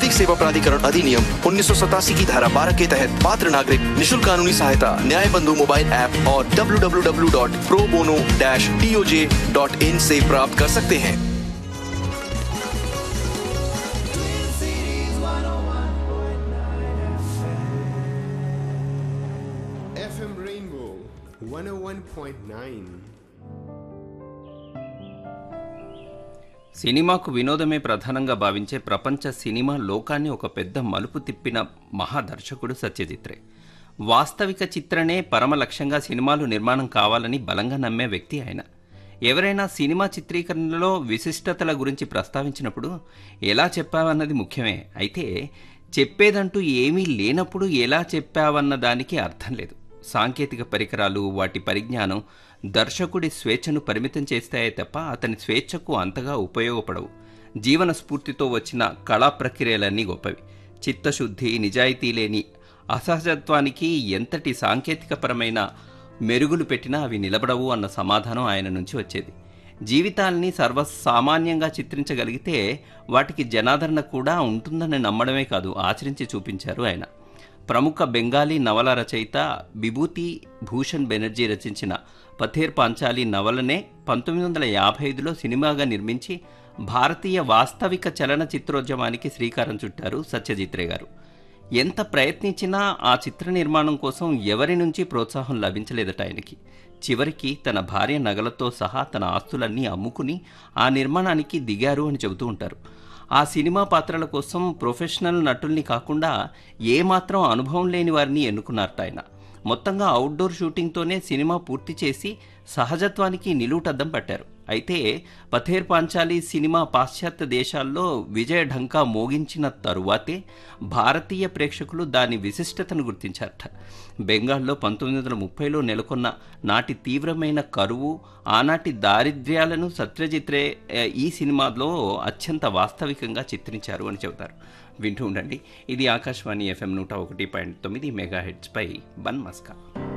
विधिक सेवा प्राधिकरण अधिनियम उन्नीस की धारा 12 के तहत पात्र नागरिक निशुल्क कानूनी सहायता न्याय बंधु मोबाइल ऐप और www.probono-toj.in से प्राप्त कर सकते हैं FM Rainbow 101.9. సినిమాకు వినోదమే ప్రధానంగా భావించే ప్రపంచ సినిమా లోకాన్ని ఒక పెద్ద మలుపు తిప్పిన మహాదర్శకుడు సత్యజిత్రే వాస్తవిక చిత్రణే పరమ లక్ష్యంగా సినిమాలు నిర్మాణం కావాలని బలంగా నమ్మే వ్యక్తి ఆయన ఎవరైనా సినిమా చిత్రీకరణలో విశిష్టతల గురించి ప్రస్తావించినప్పుడు ఎలా చెప్పావన్నది ముఖ్యమే అయితే చెప్పేదంటూ ఏమీ లేనప్పుడు ఎలా చెప్పావన్న దానికి అర్థం లేదు సాంకేతిక పరికరాలు వాటి పరిజ్ఞానం దర్శకుడి స్వేచ్ఛను పరిమితం చేస్తాయే తప్ప అతని స్వేచ్ఛకు అంతగా ఉపయోగపడవు జీవన స్ఫూర్తితో వచ్చిన కళా ప్రక్రియలన్నీ గొప్పవి చిత్తశుద్ధి నిజాయితీ లేని అసహజత్వానికి ఎంతటి సాంకేతికపరమైన మెరుగులు పెట్టినా అవి నిలబడవు అన్న సమాధానం ఆయన నుంచి వచ్చేది జీవితాల్ని సర్వసామాన్యంగా చిత్రించగలిగితే వాటికి జనాదరణ కూడా ఉంటుందని నమ్మడమే కాదు ఆచరించి చూపించారు ఆయన ప్రముఖ బెంగాలీ నవల రచయిత విభూతి భూషణ్ బెనర్జీ రచించిన పథేర్ పాంచాలి నవలనే పంతొమ్మిది వందల యాభై ఐదులో సినిమాగా నిర్మించి భారతీయ వాస్తవిక చలన చిత్రోద్యమానికి శ్రీకారం చుట్టారు సత్యజిత్రే గారు ఎంత ప్రయత్నించినా ఆ చిత్ర నిర్మాణం కోసం ఎవరి నుంచి ప్రోత్సాహం లభించలేదట ఆయనకి చివరికి తన భార్య నగలతో సహా తన ఆస్తులన్నీ అమ్ముకుని ఆ నిర్మాణానికి దిగారు అని చెబుతూ ఉంటారు ఆ సినిమా పాత్రల కోసం ప్రొఫెషనల్ నటుల్ని కాకుండా ఏమాత్రం అనుభవం లేని వారిని ఎన్నుకున్నారట ఆయన మొత్తంగా అవుట్డోర్ షూటింగ్తోనే సినిమా పూర్తి చేసి సహజత్వానికి నిలువుటద్దం పట్టారు అయితే పథేర్ పాంచాలి సినిమా పాశ్చాత్య దేశాల్లో విజయ ఢంకా మోగించిన తరువాతే భారతీయ ప్రేక్షకులు దాని విశిష్టతను గుర్తించారట బెంగాల్లో పంతొమ్మిది వందల ముప్పైలో నెలకొన్న నాటి తీవ్రమైన కరువు ఆనాటి దారిద్ర్యాలను సత్యజిత్రే ఏ, ఈ సినిమాలో అత్యంత వాస్తవికంగా చిత్రించారు అని చెబుతారు వింటూ ఉండండి ఇది ఆకాశవాణి ఎఫ్ఎం నూట ఒకటి పాయింట్ తొమ్మిది మెగా హెడ్స్పై బన్ మస్కా